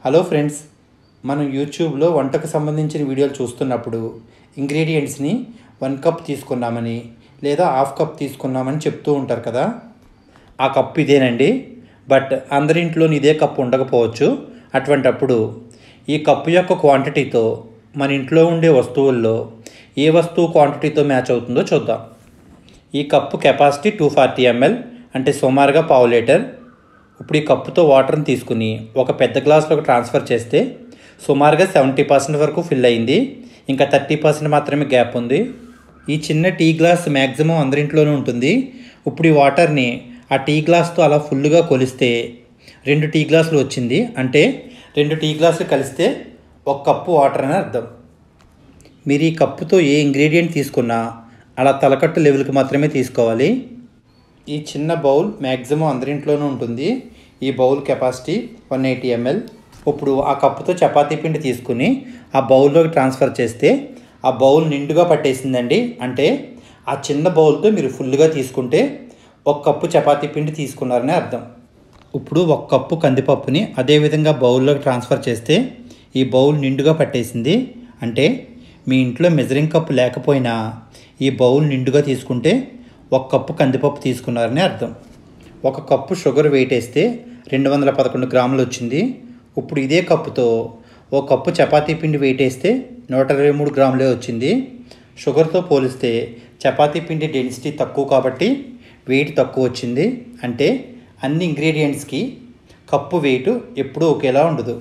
hello friends మనం యూట్యూబ్లో వంటకు సంబంధించిన వీడియోలు చూస్తున్నప్పుడు ఇంగ్రీడియంట్స్ని వన్ కప్ తీసుకున్నామని లేదా హాఫ్ కప్ తీసుకున్నామని చెప్తూ ఉంటారు కదా ఆ కప్ ఇదేనండి బట్ అందరింట్లోని ఇదే కప్పు ఉండకపోవచ్చు అటువంటప్పుడు ఈ కప్పు యొక్క క్వాంటిటీతో మన ఇంట్లో ఉండే వస్తువుల్లో ఏ వస్తువు క్వాంటిటీతో మ్యాచ్ అవుతుందో చూద్దాం ఈ cup capacity two forty ML అంటే సుమారుగా పావు లీటర్ ఇప్పుడు ఈ కప్పుతో వాటర్ని తీసుకుని ఒక పెద్ద గ్లాస్లోకి ట్రాన్స్ఫర్ చేస్తే సుమారుగా సెవెంటీ పర్సెంట్ వరకు ఫిల్ అయింది ఇంకా థర్టీ పర్సెంట్ మాత్రమే గ్యాప్ ఉంది ఈ చిన్న టీ గ్లాస్ మ్యాక్సిమం అందరింట్లోనూ ఉంటుంది ఇప్పుడు ఈ వాటర్ని ఆ టీ గ్లాస్తో అలా ఫుల్గా కొలిస్తే రెండు టీ గ్లాసులు వచ్చింది అంటే రెండు టీ గ్లాసులు కలిస్తే ఒక కప్పు వాటర్ అని అర్థం మీరు ఈ కప్పుతో ఏ ఇంగ్రీడియంట్ తీసుకున్నా అలా తలకట్టు లెవెల్కి మాత్రమే తీసుకోవాలి ఈ చిన్న బౌల్ మ్యాక్సిమం అందరింట్లోనూ ఉంటుంది ఈ bowl capacity one eighty ML ఇప్పుడు ఆ కప్పుతో చపాతీ పిండి తీసుకుని ఆ బౌల్లోకి ట్రాన్స్ఫర్ చేస్తే ఆ బౌల్ నిండుగా పట్టేసిందండి అంటే ఆ చిన్న బౌల్తో మీరు ఫుల్గా తీసుకుంటే ఒక కప్పు చపాతీ పిండి తీసుకున్నారని అర్థం ఇప్పుడు ఒక కప్పు కందిపప్పుని అదేవిధంగా బౌల్లోకి ట్రాన్స్ఫర్ చేస్తే ఈ బౌల్ నిండుగా పట్టేసింది అంటే మీ ఇంట్లో మెజరింగ్ కప్పు లేకపోయినా ఈ బౌల్ నిండుగా తీసుకుంటే ఒక కప్పు కందిపప్పు తీసుకున్నారని అర్థం ఒక కప్పు షుగర్ వెయిట్ వేస్తే రెండు వందల పదకొండు గ్రాములు వచ్చింది ఇప్పుడు ఇదే కప్పుతో ఒక కప్పు చపాతీ పిండి వెయిట్ వేస్తే నూట ఇరవై మూడు గ్రాములే వచ్చింది షుగర్తో పోలిస్తే చపాతీ పిండి డెన్సిటీ తక్కువ కాబట్టి వెయిట్ తక్కువ వచ్చింది అంటే అన్ని ఇంగ్రీడియంట్స్కి కప్పు వెయిట్ ఎప్పుడూ ఒకేలా ఉండదు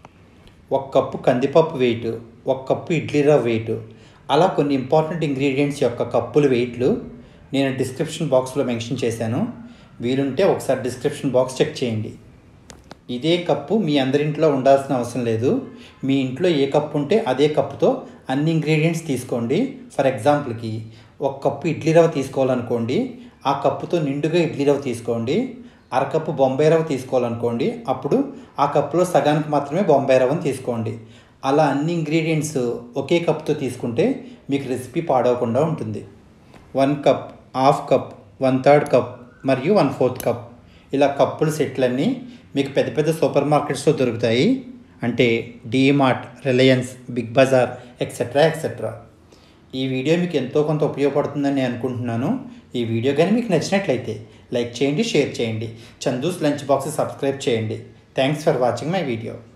ఒక కప్పు కందిపప్పు వెయిట్ ఒక కప్పు ఇడ్లీ రవ్వ వెయిట్ అలా కొన్ని ఇంపార్టెంట్ ఇంగ్రీడియంట్స్ యొక్క కప్పుల వెయిట్లు నేను డిస్క్రిప్షన్ బాక్స్లో మెన్షన్ చేశాను వీలుంటే ఒకసారి డిస్క్రిప్షన్ బాక్స్ చెక్ చేయండి ఇదే కప్పు మీ అందరింట్లో ఉండాల్సిన అవసరం లేదు మీ ఇంట్లో ఏ కప్పు ఉంటే అదే కప్పుతో అన్ని ఇంగ్రీడియంట్స్ తీసుకోండి ఫర్ ఎగ్జాంపుల్కి ఒక కప్పు ఇడ్లీ రవ్వ తీసుకోవాలనుకోండి ఆ కప్పుతో నిండుగా ఇడ్లీ రవ్వ తీసుకోండి అరకప్పు బొంబాయి రవ్వ తీసుకోవాలనుకోండి అప్పుడు ఆ కప్పులో సగానికి మాత్రమే బొంబాయి రవ్వని తీసుకోండి అలా అన్ని ఇంగ్రీడియంట్స్ ఒకే కప్తో తీసుకుంటే మీకు రెసిపీ పాడవకుండా ఉంటుంది one cup half cup one third cup మరియు వన్ ఫోర్త్ కప్ ఇలా కప్పుల సెట్లన్నీ మీకు పెద్ద పెద్ద సూపర్ మార్కెట్స్లో దొరుకుతాయి అంటే డీమార్ట్ రిలయన్స్ బిగ్ బజార్ ఎక్సెట్రా ఎక్సెట్రా ఈ వీడియో మీకు ఎంతో కొంత ఉపయోగపడుతుందని నేను అనుకుంటున్నాను ఈ వీడియో కానీ మీకు నచ్చినట్లయితే లైక్ చేయండి షేర్ చేయండి చందూస్ లంచ్ బాక్స్ సబ్స్క్రైబ్ చేయండి thanks for watching my video